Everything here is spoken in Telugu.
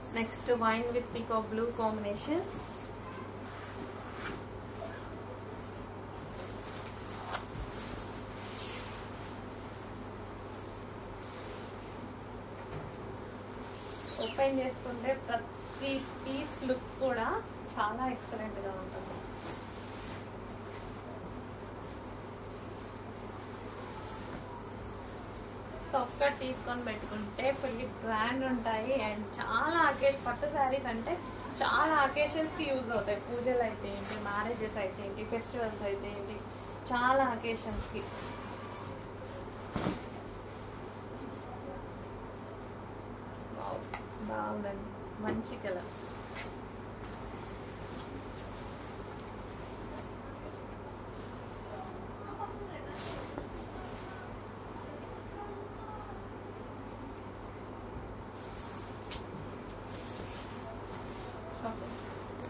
next wine with pico blue combination open చేస్తుంటే ప్రతి పీస్ లుక్ కూడా చాలా ఎక్సలెంట్ గా ఉంటుంది సో ఒక్కటి తీసుకొని పెట్టుకుంటే ఫుల్లీ బ్రాండ్ ఉంటాయి అండ్ చాలా అకే పట్టు శారీస్ అంటే చాలా అకేషన్స్ కి యూజ్ అవుతాయి పూజలు అయితే ఏంటి మ్యారేజెస్ అయితే ఏంటి ఫెస్టివల్స్ అయితే ఏంటి చాలా అకేషన్స్ కి Wow, బాగుందండి మంచి కలర్